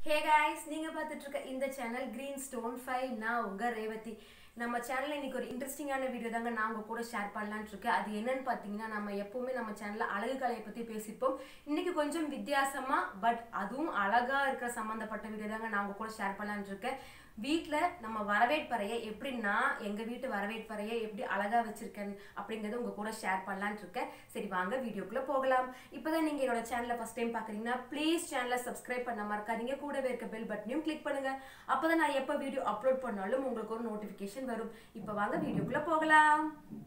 ஹே guys நீங்க பார்த்துட்டு இருக்க இந்த சேனல் கிரீன் ஸ்டோன் ஃபைவ் நான் உங்க ரேவதி நம்ம சேனல்ல இன்னைக்கு ஒரு இன்ட்ரெஸ்டிங்கான வீடியோ தாங்க நான் உங்க கூட ஷேர் பண்ணலாம்னு இருக்கேன் அது என்னன்னு பார்த்தீங்கன்னா நம்ம எப்பவுமே நம்ம சேனல்ல அழகு கலையை பத்தி பேசியிருப்போம் இன்னைக்கு கொஞ்சம் வித்தியாசமா பட் அதுவும் அழகா இருக்கிற சம்மந்தப்பட்ட வீடியோ தாங்க நான் உங்க கூட ஷேர் பண்ணலாம்னு இருக்கேன் வீட்டில் நம்ம வரவேற்பறையை எப்படி நான் எங்கள் வீட்டு வரவேற்பறையை எப்படி அழகாக வச்சுருக்கேன் அப்படிங்கிறத உங்கள் கூட ஷேர் பண்ணலான்னு இருக்கேன் சரி வாங்க வீடியோக்குள்ளே போகலாம் இப்போ தான் நீங்கள் என்னோட சேனலை ஃபஸ்ட் டைம் பார்க்குறீங்கன்னா ப்ளீஸ் சேனலை சப்ஸ்கிரைப் பண்ண மறக்காதீங்க கூடவே இருக்க பெல் பட்டனையும் கிளிக் பண்ணுங்கள் அப்போ தான் நான் எப்போ வீடியோ அப்லோட் பண்ணாலும் உங்களுக்கு ஒரு நோட்டிஃபிகேஷன் வரும் இப்போ வாங்க வீடியோக்குள்ளே போகலாம்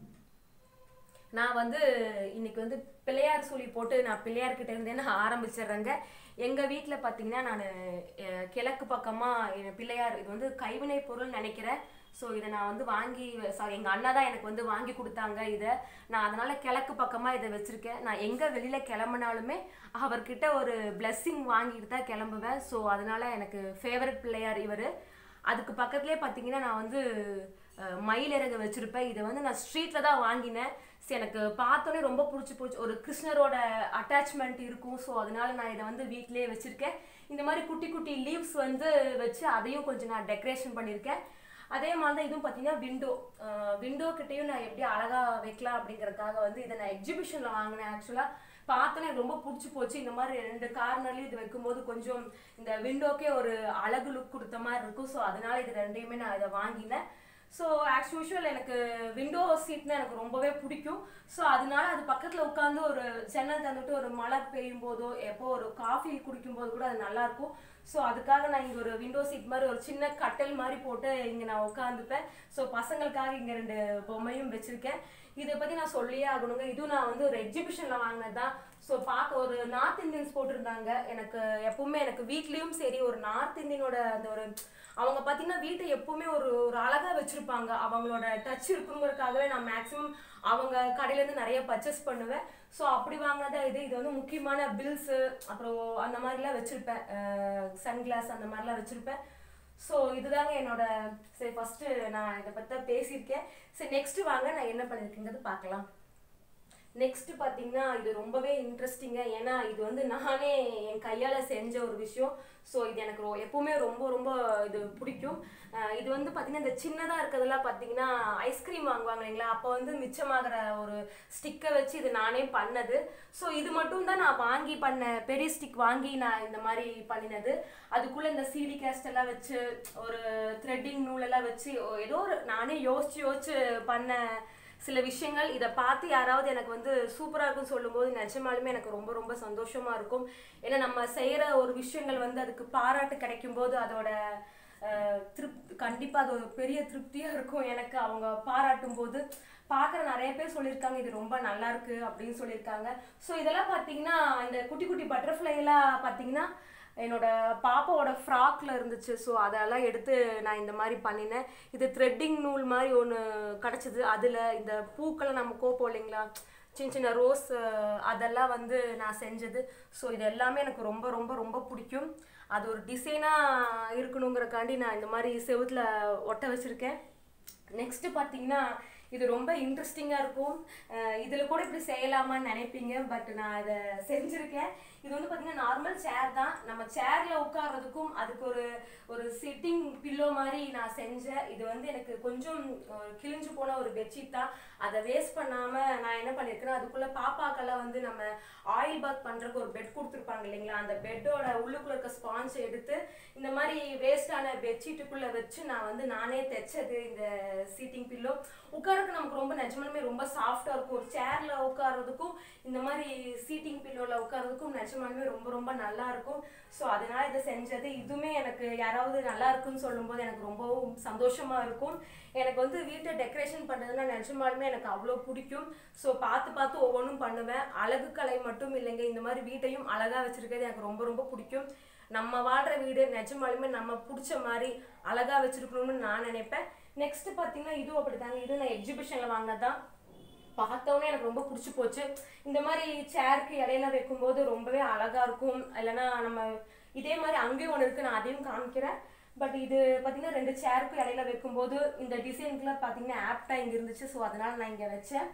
நான் வந்து இன்னைக்கு வந்து பிள்ளையார் சூழி போட்டு நான் பிள்ளையார்கிட்ட இருந்தே நான் ஆரம்பிச்சிடுறேங்க எங்கள் வீட்டில் பார்த்தீங்கன்னா நான் கிழக்கு பக்கமாக பிள்ளையார் இது வந்து கைவினை பொருள் நினைக்கிறேன் ஸோ இதை நான் வந்து வாங்கி சாரி எங்கள் அண்ணா தான் எனக்கு வந்து வாங்கி கொடுத்தாங்க இதை நான் அதனால் கிழக்கு பக்கமாக இதை வச்சுருக்கேன் நான் எங்கே வெளியில் கிளம்புனாலுமே அவர்கிட்ட ஒரு பிளெஸ்ஸிங் வாங்கிட்டு தான் கிளம்புவேன் ஸோ அதனால் எனக்கு ஃபேவரட் பிள்ளையார் இவர் அதுக்கு பக்கத்துலேயே பார்த்தீங்கன்னா நான் வந்து அஹ், மயிலிறகு வச்சுருப்பேன் இதை வந்து நான் ஸ்ட்ரீட்டில் தான் வாங்கினேன் சரி எனக்கு பார்த்தோன்னே ரொம்ப பிடிச்சி போச்சு ஒரு கிருஷ்ணரோட அட்டாச்மெண்ட் இருக்கும் ஸோ அதனால நான் இதை வந்து வீட்டிலேயே வச்சுருக்கேன் இந்த மாதிரி குட்டி குட்டி லீவ்ஸ் வந்து வச்சு அதையும் கொஞ்சம் நான் டெக்கரேஷன் பண்ணியிருக்கேன் அதே மாதிரி தான் இதுவும் பார்த்தீங்கன்னா விண்டோ விண்டோ கிட்டேயும் நான் எப்படி அழகாக வைக்கலாம் அப்படிங்கறதுக்காக வந்து இதை நான் எக்ஸிபிஷனில் வாங்கினேன் ஆக்சுவலாக பார்த்தோன்னே எனக்கு ரொம்ப பிடிச்சி போச்சு இந்த மாதிரி ரெண்டு கார்னர்லையும் இது வைக்கும்போது கொஞ்சம் இந்த விண்டோக்கே ஒரு அழகு லுக் கொடுத்த மாதிரி இருக்கும் ஸோ அதனால இது ரெண்டையுமே நான் இதை வாங்கினேன் ஸோ ஆஸ் யூஷுவல் எனக்கு விண்டோ சீட்னா எனக்கு ரொம்பவே பிடிக்கும் ஸோ அதனால அது பக்கத்தில் உட்காந்து ஒரு ஜன்னல் தந்துட்டு ஒரு மழை பெய்யும் போதோ எப்போ ஒரு காஃபி குடிக்கும்போது கூட அது நல்லா இருக்கும் ஸோ அதுக்காக நான் இங்கே ஒரு விண்டோ சீட் மாதிரி ஒரு சின்ன கட்டல் மாதிரி போட்டு இங்கே நான் உட்காந்துப்பேன் ஸோ பசங்களுக்காக இங்கே ரெண்டு பொம்மையும் வச்சுருக்கேன் இதை பற்றி நான் சொல்லியே ஆகணுங்க இதுவும் நான் வந்து ஒரு எக்ஸிபிஷனில் வாங்கினது தான் ஸோ பார்க்க ஒரு நார்த் இந்தியன்ஸ் போட்டிருந்தாங்க எனக்கு எப்பவுமே எனக்கு வீட்லேயும் சரி ஒரு நார்த் இந்தியனோட அந்த ஒரு அவங்க பார்த்தீங்கன்னா வீட்டை எப்பவுமே ஒரு ஒரு அழகாக வச்சுருப்பாங்க அவங்களோட டச் இருக்குங்கிறதுக்காகவே நான் மேக்ஸிமம் அவங்க கடையிலேருந்து நிறைய பர்ச்சேஸ் பண்ணுவேன் ஸோ அப்படி வாங்கினதா இது இது வந்து முக்கியமான பில்ஸு அப்புறம் அந்த மாதிரிலாம் வச்சுருப்பேன் சன்கிளாஸ் அந்த மாதிரிலாம் வச்சுருப்பேன் ஸோ இதுதாங்க என்னோட சரி ஃபஸ்ட்டு நான் இதை பற்றி தான் பேசியிருக்கேன் சரி நெக்ஸ்ட்டு வாங்க நான் என்ன பண்ணியிருக்கேங்கிறது பார்க்கலாம் நெக்ஸ்ட் பார்த்தீங்கன்னா இது ரொம்பவே இன்ட்ரெஸ்டிங்காக ஏன்னா இது வந்து நானே என் கையால் செஞ்ச ஒரு விஷயம் ஸோ இது எனக்கு ரொ- எப்பவுமே ரொம்ப ரொம்ப இது பிடிக்கும் அஹ் இது வந்து பார்த்தீங்கன்னா இந்த சின்னதாக இருக்கிறதெல்லாம் பார்த்தீங்கன்னா ஐஸ்கிரீம் வாங்குவாங்க இல்லைங்களா அப்போ வந்து மிச்சமாகிற ஒரு ஸ்டிக்கை வச்சு இது நானே பண்ணது ஸோ இது மட்டும் தான் நான் வாங்கி பண்ண பெரிய ஸ்டிக் வாங்கி நான் இந்த மாதிரி பண்ணினது அதுக்குள்ளே இந்த சீடி கேஸ்ட் எல்லாம் வச்சு ஒரு த்ரெட்டிங் நூலெல்லாம் வச்சு ஏதோ ஒரு நானே யோசிச்சு யோசிச்சு பண்ண சில விஷயங்கள் இதை பார்த்து யாராவது எனக்கு வந்து சூப்பராக இருக்குன்னு சொல்லும்போது நிஜமாலுமே எனக்கு ரொம்ப ரொம்ப சந்தோஷமா இருக்கும் ஏன்னா நம்ம செய்கிற ஒரு விஷயங்கள் வந்து அதுக்கு பாராட்டு கிடைக்கும் போது அதோட அஹ், திருப் கண்டிப்பாக அது ஒரு பெரிய திருப்தியாக இருக்கும் எனக்கு அவங்க பாராட்டும் போது பார்க்குற நிறைய பேர் சொல்லியிருக்காங்க இது ரொம்ப நல்லா இருக்கு அப்படின்னு சொல்லியிருக்காங்க ஸோ இதெல்லாம் பார்த்தீங்கன்னா இந்த குட்டி குட்டி பட்டர்ஃப்ளை எல்லாம் பார்த்தீங்கன்னா என்னோட பாப்பாவோட ஃப்ராக்ல இருந்துச்சு ஸோ அதெல்லாம் எடுத்து நான் இந்த மாதிரி பண்ணினேன் இது த்ரெட்டிங் நூல் மாதிரி ஒன்று கிடச்சிது அதில் இந்த பூக்களை நம்ம கோப்போம் இல்லைங்களா சின்ன சின்ன ரோஸ் அதெல்லாம் வந்து நான் செஞ்சது ஸோ இது எல்லாமே எனக்கு ரொம்ப ரொம்ப ரொம்ப பிடிக்கும் அது ஒரு டிசைனாக இருக்கணுங்கிறக்காண்டி நான் இந்த மாதிரி செவுத்துல ஒட்ட வச்சுருக்கேன் நெக்ஸ்ட்டு பார்த்தீங்கன்னா இது ரொம்ப இன்ட்ரெஸ்டிங்காக இருக்கும் இதில் கூட இப்படி செய்யலாமான்னு நினைப்பீங்க பட் நான் அதை செஞ்சுருக்கேன் இது வந்து பார்த்தீங்கன்னா நார்மல் சேர் தான் நம்ம சேரில் உட்கார்றதுக்கும் அதுக்கு ஒரு ஒரு சிட்டிங் பில்லோ மாதிரி நான் செஞ்சேன் இது வந்து எனக்கு கொஞ்சம் அஹ், கிழிஞ்சு போன ஒரு பெட்ஷீட் தான் அதை வேஸ்ட் பண்ணாமல் நான் என்ன பண்ணியிருக்கேன்னா அதுக்குள்ளே பாப்பாக்கெல்லாம் வந்து நம்ம ஆயில் பாத் பண்ணுறதுக்கு ஒரு பெட் கொடுத்துருப்பாங்க இல்லைங்களா அந்த பெட்டோட உள்ளுக்குள்ள இருக்க ஸ்பான்ஸ் எடுத்து இந்த மாதிரி வேஸ்டான பெட்ஷீட்டுக்குள்ளே வச்சு நான் வந்து நானே தைச்சது இந்த சீட்டிங் பில்லோ உட்காரக்கு நமக்கு ரொம்ப நிஜமாலுமே ரொம்ப சாஃப்டாக இருக்கும் ஒரு சேரில் உட்கார்றதுக்கும் இந்த மாதிரி சீட்டிங் பில்லோவில் உட்கார்றதுக்கும் நிஜமாலுமே ரொம்ப ரொம்ப நல்லா இருக்கும் ஸோ அதனால இதை செஞ்சது இதுவுமே எனக்கு யாராவது நல்லா இருக்குன்னு சொல்லும்போது எனக்கு ரொம்பவும் சந்தோஷமா இருக்கும் எனக்கு வந்து வீட்டை டெக்கரேஷன் பண்ணுறதுனா நிஜமாலுமே எனக்கு அவ்வளோ பிடிக்கும் ஸோ பார்த்து பார்த்து ஒவ்வொன்றும் பண்ணுவேன் அழகு கலை மட்டும் இல்லைங்க இந்த மாதிரி வீட்டையும் அழகாக வச்சிருக்கிறது எனக்கு ரொம்ப ரொம்ப பிடிக்கும் நம்ம வாழ்கிற வீடு நிஜமாலுமே நம்ம பிடிச்ச மாதிரி அழகா வச்சிருக்கணும்னு நான் நினைப்பேன் நெக்ஸ்ட் பார்த்தீங்கன்னா இதுவும் அப்படிதாங்க இது நான் எக்ஸிபிஷனில் வாங்கினதான் பார்த்தோன்னே எனக்கு ரொம்ப பிடிச்சி போச்சு இந்த மாதிரி சேருக்கு இடையில வைக்கும்போது ரொம்பவே அழகா இருக்கும் இல்லைன்னா நம்ம இதே மாதிரி அங்கேயும் ஒன்று இருக்கு நான் அதையும் காமிக்கிறேன் பட் இது பார்த்தீங்கன்னா ரெண்டு சேருக்கும் இடையில வைக்கும்போது இந்த டிசைனுக்குலாம் பார்த்தீங்கன்னா ஆப்டா இங்கே இருந்துச்சு ஸோ அதனால நான் இங்கே வச்சேன்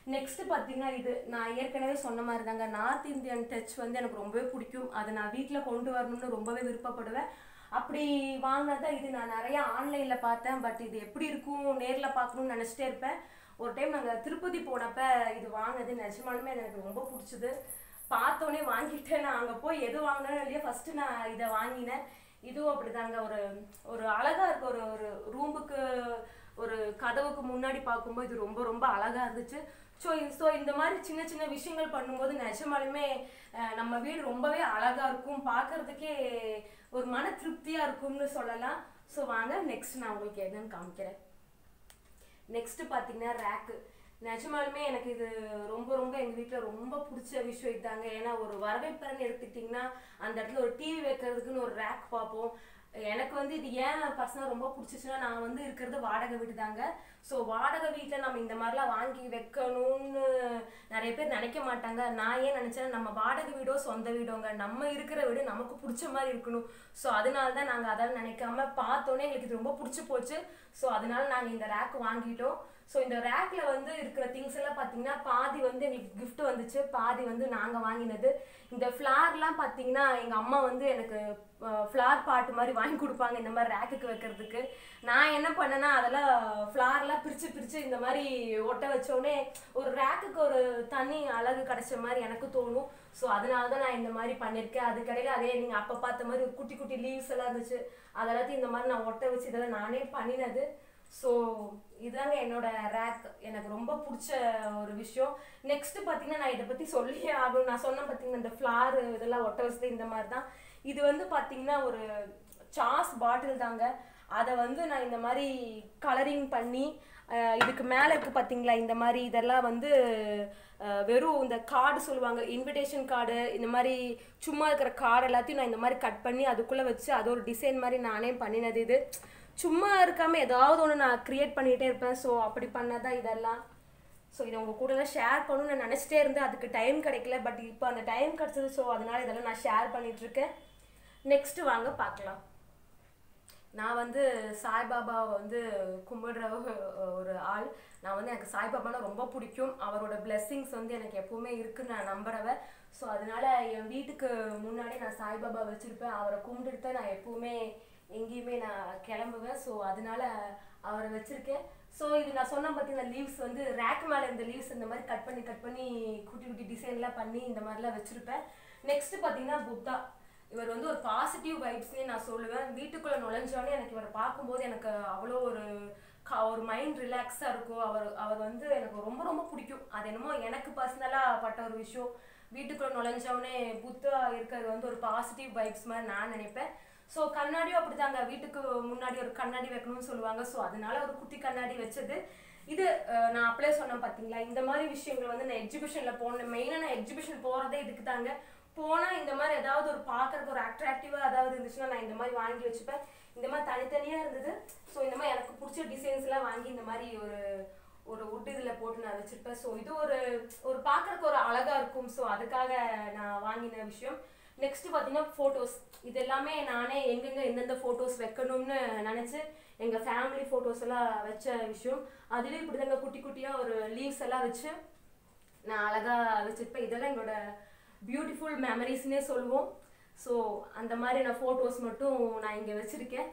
நெக்ஸ்ட் பார்த்தீங்கன்னா இது நான் ஏற்கனவே சொன்ன மாதிரி தாங்க நார்த் இந்தியன் டச் வந்து எனக்கு ரொம்பவே பிடிக்கும் அதை நான் வீட்டில் கொண்டு வரணும்னு ரொம்பவே விருப்பப்படுவேன் அப்படி வாங்கினதான் இது நான் நிறைய ஆன்லைனில் பார்த்தேன் பட் இது எப்படி இருக்கும் நேரில் பார்க்கணும்னு நினச்சிட்டே இருப்பேன் ஒரு டைம் நாங்கள் திருப்பதி போனப்ப இது வாங்கினது நிஜமாலுமே எனக்கு ரொம்ப பிடிச்சது பார்த்தோன்னே வாங்கிட்டேன் நான் அங்கே போய் எது வாங்கினேன்னு இல்லையா ஃபஸ்ட்டு நான் இதை வாங்கினேன் இதுவும் அப்படிதாங்க ஒரு ஒரு அழகா இருக்கு ஒரு ஒரு ரூமுக்கு ஒரு கதவுக்கு முன்னாடி பார்க்கும்போது இது ரொம்ப ரொம்ப அழகா இருந்துச்சு ஸோ ஸோ இந்த மாதிரி சின்ன சின்ன விஷயங்கள் பண்ணும்போது நிஜமாலுமே அஹ், நம்ம வீடு ரொம்பவே அழகா இருக்கும் பார்க்கறதுக்கே ஒரு மன திருப்தியா இருக்கும்னு சொல்லலாம் ஸோ வாங்க நெக்ஸ்ட் நான் உங்களுக்கு என்னன்னு காமிக்கிறேன் நெக்ஸ்ட் பார்த்தீங்கன்னா ரேக்கு நிஜமாலுமே எனக்கு இது ரொம்ப ரொம்ப எங்கள் வீட்டில் ரொம்ப பிடிச்ச விஷயம் இதாங்க ஏன்னா ஒரு வரவேற்பறைன்னு எடுத்துக்கிட்டிங்கன்னா அந்த இடத்துல ஒரு டிவி வைக்கிறதுக்குன்னு ஒரு ரேக் பார்ப்போம் எனக்கு வந்து இது ஏன் பர்சனலாக ரொம்ப பிடிச்சிச்சுன்னா நான் வந்து இருக்கிறது வாடகை வீடு தாங்க ஸோ வாடகை வீட்டில் நம்ம இந்த மாதிரிலாம் வாங்கி வைக்கணும்னு நிறைய பேர் நினைக்க மாட்டாங்க நான் ஏன் நினச்சேன் நம்ம வாடகை வீடோ சொந்த வீடோங்க நம்ம இருக்கிற வீடு நமக்கு பிடிச்ச மாதிரி இருக்கணும் ஸோ அதனால தான் நாங்கள் அதெல்லாம் நினைக்காம பார்த்தோன்னே எங்களுக்கு இது ரொம்ப பிடிச்சி போச்சு ஸோ அதனால நாங்கள் இந்த ரேக் வாங்கிட்டோம் ஸோ இந்த ரேக்ல வந்து இருக்கிற திங்ஸ் எல்லாம் பார்த்தீங்கன்னா பாதி வந்து எங்களுக்கு gift வந்துச்சு பாதி வந்து நாங்கள் வாங்கினது இந்த ஃப்ளார்லாம் பார்த்தீங்கன்னா எங்கள் அம்மா வந்து எனக்கு ஃப்ளார் பாட்டு மாதிரி வாங்கி கொடுப்பாங்க இந்த மாதிரி ரேக்குக்கு வைக்கிறதுக்கு நான் என்ன பண்ணேன்னா அதெல்லாம் ஃப்ளார்லாம் பிரித்து பிரித்து இந்த மாதிரி ஒட்ட வச்சோடனே ஒரு ரேக்குக்கு ஒரு தனி அழகு கிடைச்ச மாதிரி எனக்கு தோணும் ஸோ அதனால தான் நான் இந்த மாதிரி பண்ணியிருக்கேன் அதுக்கடையில் அதே நீங்கள் அப்போ பார்த்த மாதிரி ஒரு குட்டி குட்டி லீவ்ஸ் எல்லாம் இருந்துச்சு அதெல்லாத்தையும் இந்த மாதிரி நான் ஒட்ட வச்சு இதெல்லாம் நானே பண்ணினது ஸோ இதாங்க என்னோட ரேக் எனக்கு ரொம்ப பிடிச்ச ஒரு விஷயம் நெக்ஸ்ட் பார்த்தீங்கன்னா நான் இதை பற்றி சொல்லியே ஆகணும் நான் சொன்னேன் பார்த்தீங்கன்னா இந்த ஃப்ளார் இதெல்லாம் ஒட்ட வச்சது இந்த மாதிரி தான் இது வந்து பார்த்தீங்கன்னா ஒரு சாஸ் பாட்டில் தாங்க அதை வந்து நான் இந்த மாதிரி கலரிங் பண்ணி அஹ், இதுக்கு மேலே இருக்கு பார்த்தீங்களா இந்த மாதிரி இதெல்லாம் வந்து அஹ், வெறும் இந்த கார்டு சொல்லுவாங்க இன்விடேஷன் கார்டு இந்த மாதிரி சும்மா இருக்கிற கார்டு எல்லாத்தையும் நான் இந்த மாதிரி கட் பண்ணி அதுக்குள்ளே வச்சு அது ஒரு டிசைன் மாதிரி நானே பண்ணினது இது சும்மா இருக்காம ஏதாவது ஒன்று நான் க்ரியேட் பண்ணிகிட்டே இருப்பேன் ஸோ அப்படி பண்ணதான் இதெல்லாம் ஸோ இதை உங்கள் கூட ஷேர் பண்ணணும்னு நான் நினச்சிட்டே இருந்தேன் அதுக்கு டைம் கிடைக்கல பட் இப்போ அந்த டைம் கிடச்சது ஸோ அதனால இதெல்லாம் நான் ஷேர் பண்ணிட்டு இருக்கேன் நெக்ஸ்ட் வாங்க பார்க்கலாம் நான் வந்து சாய்பாபாவை வந்து கும்பிடுற ஒரு- ஒரு ஆள் நான் வந்து எனக்கு சாய்பாபானா ரொம்ப பிடிக்கும் அவரோட blessings வந்து எனக்கு எப்பவுமே இருக்குன்னு நான் நம்புறவ ஸோ அதனால என் வீட்டுக்கு முன்னாடி நான் சாய்பாபா வச்சிருப்பேன் அவரை கும்பிட்டுட்டு தான் நான் எப்பவுமே எங்கேயுமே நான் கிளம்புவேன் ஸோ அதனால அவரை வச்சிருக்கேன் ஸோ இது நான் சொன்ன பார்த்தீங்கன்னா லீவ்ஸ் வந்து ரேக் மேலே இருந்த லீவ்ஸ் இந்த மாதிரி கட் பண்ணி கட் பண்ணி குட்டி குட்டி டிசைன்லாம் பண்ணி இந்த மாதிரிலாம் வச்சிருப்பேன் நெக்ஸ்ட் பார்த்தீங்கன்னா புத்தா இவர் வந்து ஒரு பாசிட்டிவ் வைப்ஸ்னே நான் சொல்லுவேன் வீட்டுக்குள்ள நுழைஞ்சோடனே எனக்கு இவரை பார்க்கும்போது எனக்கு அவ்வளோ ஒரு க- ஒரு மைண்ட் ரிலாக்ஸாக இருக்கும் அவர் அவர் வந்து எனக்கு ரொம்ப ரொம்ப பிடிக்கும் அது என்னமோ எனக்கு பர்சனலாக பட்ட ஒரு விஷயம் வீட்டுக்குள்ள நுழைஞ்சோடனே புத்தா இருக்கிறது வந்து ஒரு பாசிட்டிவ் வைப்ஸ் மாதிரி நான் நினைப்பேன் ஸோ கண்ணாடியும் அப்படிதாங்க வீட்டுக்கு முன்னாடி ஒரு கண்ணாடி வைக்கணும்னு சொல்லுவாங்க ஸோ அதனால ஒரு குட்டி கண்ணாடி வச்சது இது அஹ், நான் அப்படியே சொன்னேன் பார்த்தீங்களா இந்த மாதிரி விஷயங்கள் வந்து நான் எக்ஸிபிஷனில் போனேன் மெயினாக நான் எக்ஸிபிஷன் போகிறதே இதுக்கு தாங்க போனால் இந்த மாதிரி ஏதாவது ஒரு பார்க்கறதுக்கு ஒரு அட்ராக்டிவாக ஏதாவது இருந்துச்சுன்னா நான் இந்த மாதிரி வாங்கி வச்சுப்பேன் இந்த மாதிரி தனித்தனியாக இருந்தது ஸோ இந்த மாதிரி எனக்கு பிடிச்ச டிசைன்ஸ்லாம் வாங்கி இந்த மாதிரி ஒரு ஒரு உட் இதில் போட்டு நான் வச்சுருப்பேன் ஸோ இது ஒரு ஒரு பார்க்கறதுக்கு ஒரு அழகாக இருக்கும் ஸோ அதுக்காக நான் வாங்கின விஷயம் நெக்ஸ்ட் பார்த்தீங்கன்னா ஃபோட்டோஸ் இது எல்லாமே நானே எங்கெங்க எந்தெந்த ஃபோட்டோஸ் வைக்கணும்னு நினச்சி எங்கள் ஃபேமிலி ஃபோட்டோஸ் எல்லாம் வச்ச விஷயம் அதுலேயும் இப்படி தாங்க குட்டி குட்டியாக ஒரு லீவ்ஸ் எல்லாம் வச்சு நான் அழகாக வச்சுருப்பேன் இதெல்லாம் என்னோட பியூட்டிஃபுல் மெமரிஸ்னே சொல்லுவோம் ஸோ அந்த மாதிரி நான் ஃபோட்டோஸ் மட்டும் நான் இங்கே வச்சுருக்கேன்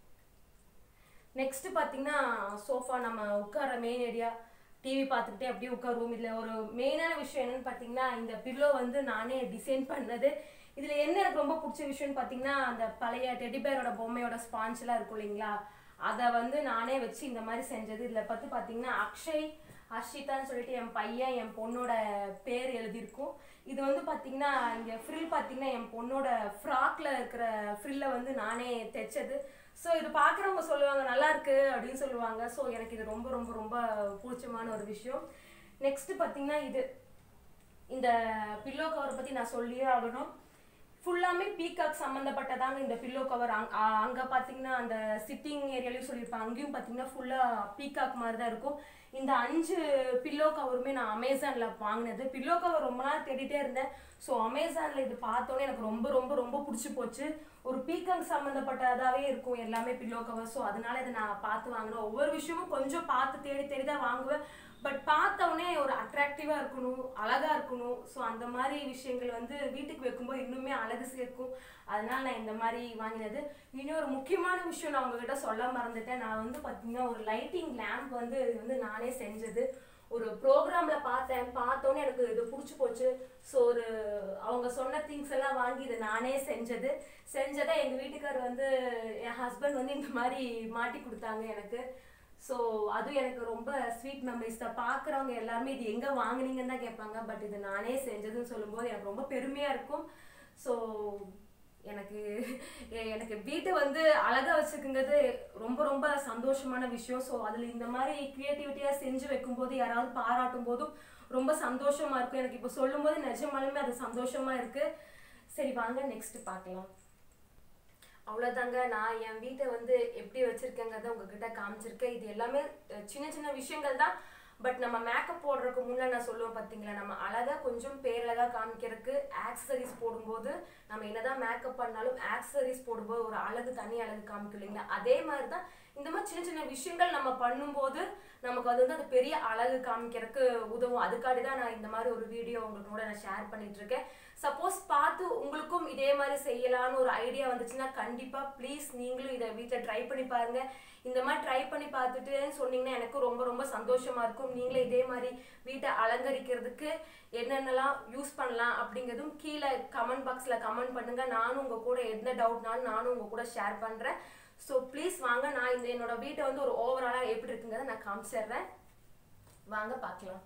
நெக்ஸ்ட் பார்த்தீங்கன்னா சோஃபா நம்ம உட்கார மெயின் ஏரியா டிவி பார்த்துக்கிட்டே அப்படியே உட்காருவோம் இதில் ஒரு மெயினான விஷயம் என்னன்னு பார்த்தீங்கன்னா இந்த பில்லோ வந்து நானே டிசைன் பண்ணது இதில் என்ன எனக்கு ரொம்ப பிடிச்ச விஷயம்னு பார்த்தீங்கன்னா அந்த பழைய டெடிபேரோட பொம்மையோட ஸ்பான்ச்லாம் இருக்கும் இல்லைங்களா அதை வந்து நானே வச்சு இந்த மாதிரி செஞ்சது இதில் பார்த்து பார்த்தீங்கன்னா அக்ஷய் ஹர்ஷிதான்னு சொல்லிட்டு என் பையன் என் பொண்ணோட பேர் எழுதியிருக்கும் இது வந்து பார்த்தீங்கன்னா இங்கே ஃப்ரில் பார்த்தீங்கன்னா என் பொண்ணோட ஃப்ராக்ல இருக்கிற ஃப்ரில்லை வந்து நானே தைச்சது ஸோ இது பார்க்குறவங்க சொல்லுவாங்க நல்லா இருக்கு அப்படின்னு சொல்லுவாங்க ஸோ எனக்கு இது ரொம்ப ரொம்ப ரொம்ப பிடிச்சமான ஒரு விஷயம் நெக்ஸ்ட் பார்த்தீங்கன்னா இது இந்த பில்லோ கவர் பற்றி நான் சொல்லியே ஆகணும் ஃபுல்லாமே பீகாக் சம்மந்தப்பட்டதாங்க இந்த பில்லோ கவர் அங் அங்கே பார்த்தீங்கன்னா அந்த சிட்டிங் ஏரியாலையும் சொல்லியிருப்பாங்க அங்கேயும் பார்த்தீங்கன்னா ஃபுல்லாக பீகாக் மாதிரி தான் இருக்கும் இந்த அஞ்சு பில்லோ கவருமே நான் அமேசான்ல வாங்கினது பில்லோ கவர் ரொம்ப நாள் தேடிட்டே இருந்தேன் ஸோ அமேசான்ல இது பார்த்தோன்னே எனக்கு ரொம்ப ரொம்ப ரொம்ப பிடிச்சி போச்சு ஒரு பீக்கங் சம்மந்தப்பட்டதாவே இருக்கும் எல்லாமே பில்லோ கவர் ஸோ அதனால இதை நான் பார்த்து வாங்கினேன் ஒவ்வொரு விஷயமும் கொஞ்சம் பார்த்து தேடி தேடி தான் வாங்குவேன் பட் பார்த்தோன்னே ஒரு அட்ராக்டிவாக இருக்கணும் அழகாக இருக்கணும் ஸோ அந்த மாதிரி விஷயங்கள் வந்து வீட்டுக்கு வைக்கும்போது இன்னுமே அழகு சேர்க்கும் அதனால நான் இந்த மாதிரி வாங்கினது இன்னொரு முக்கியமான விஷயம் நான் உங்ககிட்ட சொல்ல மறந்துட்டேன் நான் வந்து பார்த்தீங்கன்னா ஒரு லைட்டிங் லேம்ப் வந்து இது வந்து நானே செஞ்சது ஒரு ப்ரோக்ராம்ல பார்த்தேன் பார்த்தோன்னே எனக்கு இது பிடிச்சி போச்சு ஸோ ஒரு அவங்க சொன்ன திங்ஸ் எல்லாம் வாங்கி இதை நானே செஞ்சது செஞ்சதை எங்கள் வீட்டுக்கார் வந்து என் ஹஸ்பண்ட் வந்து இந்த மாதிரி மாட்டி கொடுத்தாங்க எனக்கு ஸோ அதுவும் எனக்கு ரொம்ப ஸ்வீட் மெமரிஸ் தான் பார்க்குறவங்க எல்லாருமே இது எங்கே வாங்குனீங்கன்னு தான் கேட்பாங்க பட் இது நானே செஞ்சதுன்னு சொல்லும்போது எனக்கு ரொம்ப பெருமையாக இருக்கும் ஸோ எனக்கு எ- எனக்கு வீட்டை வந்து அழகா வச்சுக்குங்கிறது ரொம்ப ரொம்ப சந்தோஷமான விஷயம் ஸோ அதில் இந்த மாதிரி க்ரியேட்டிவிட்டியாக செஞ்சு வைக்கும்போது யாராவது பாராட்டும் போதும் ரொம்ப சந்தோஷமா இருக்கும் எனக்கு இப்போ சொல்லும்போது நிஜமாலுமே அது சந்தோஷமா இருக்கு சரி வாங்க நெக்ஸ்ட் பார்க்கலாம் அவ்வளோதாங்க நான் என் வீட்டை வந்து எப்படி வச்சிருக்கேங்கிறத உங்ககிட்ட காமிச்சிருக்கேன் இது எல்லாமே அஹ், சின்ன சின்ன விஷயங்கள் தான் பட் நம்ம மேக்கப் போடுறதுக்கு முன்னே நான் சொல்லுவேன் பார்த்தீங்களா நம்ம அழகா கொஞ்சம் பேரழகா காமிக்கிறதுக்கு ஆக்சசரிஸ் போடும்போது நம்ம என்னதான் மேக்கப் பண்ணாலும் ஆக்சசரிஸ் போடும்போது ஒரு அழகு தனி அழகு காமிக்கும் இல்லைங்களா அதே மாதிரி தான் இந்த மாதிரி சின்ன சின்ன விஷயங்கள் நம்ம பண்ணும்போது நமக்கு அது வந்து அது பெரிய அழகு காமிக்கிறதுக்கு உதவும் அதுக்காண்டி தான் நான் இந்த மாதிரி ஒரு வீடியோ உங்களுக்கு கூட நான் ஷேர் பண்ணிட்டு இருக்கேன் சப்போஸ் பார்த்து உங்களுக்கும் இதே மாதிரி செய்யலாம்னு ஒரு ஐடியா வந்துச்சுன்னா கண்டிப்பா ப்ளீஸ் நீங்களும் இதை வீட்டில் ட்ரை பண்ணி பாருங்க இந்த மாதிரி ட்ரை பண்ணி பார்த்துட்டு சொன்னீங்கன்னா எனக்கு ரொம்ப ரொம்ப சந்தோஷமா இருக்கும் நீங்களே இதே மாதிரி வீட்டை அலங்கரிக்கிறதுக்கு என்னென்னலாம் யூஸ் பண்ணலாம் அப்படிங்கிறதும் கீழே கமெண்ட் பாக்ஸில் கமெண்ட் பண்ணுங்க நானும் உங்க கூட எந்த டவுட்னாலும் நானும் உங்க கூட ஷேர் பண்றேன் ஸோ ப்ளீஸ் வாங்க நான் இந்த என்னோட வீட்டை வந்து ஒரு ஓவராலாக எப்படி இருக்குங்கிறத நான் காமிச்சிடுறேன் வாங்க பார்க்கலாம்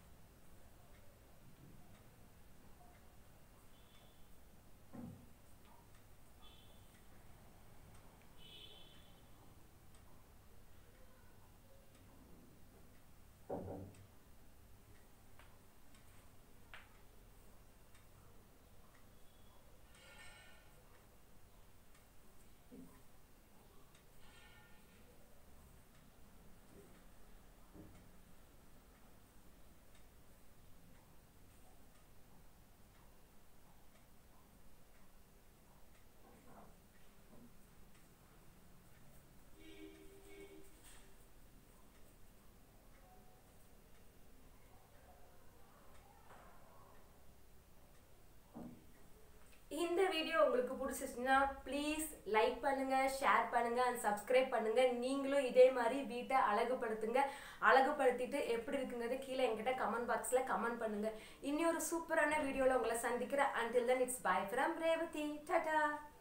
இந்த வீடியோ உங்களுக்கு பிடிச்சிச்சுன்னா ப்ளீஸ் லைக் பண்ணுங்க ஷேர் பண்ணுங்க அண்ட் சப்ஸ்கிரைப் பண்ணுங்க நீங்களும் இதே மாதிரி வீட்டை அழகுபடுத்துங்க அழகுபடுத்திட்டு எப்படி இருக்குங்கிறது கீழே என்கிட்ட கமெண்ட் பாக்ஸ்ல கமெண்ட் பண்ணுங்க இன்னொரு சூப்பரான வீடியோல உங்களை சந்திக்கிறேன் until then it's bye from Revathi Tata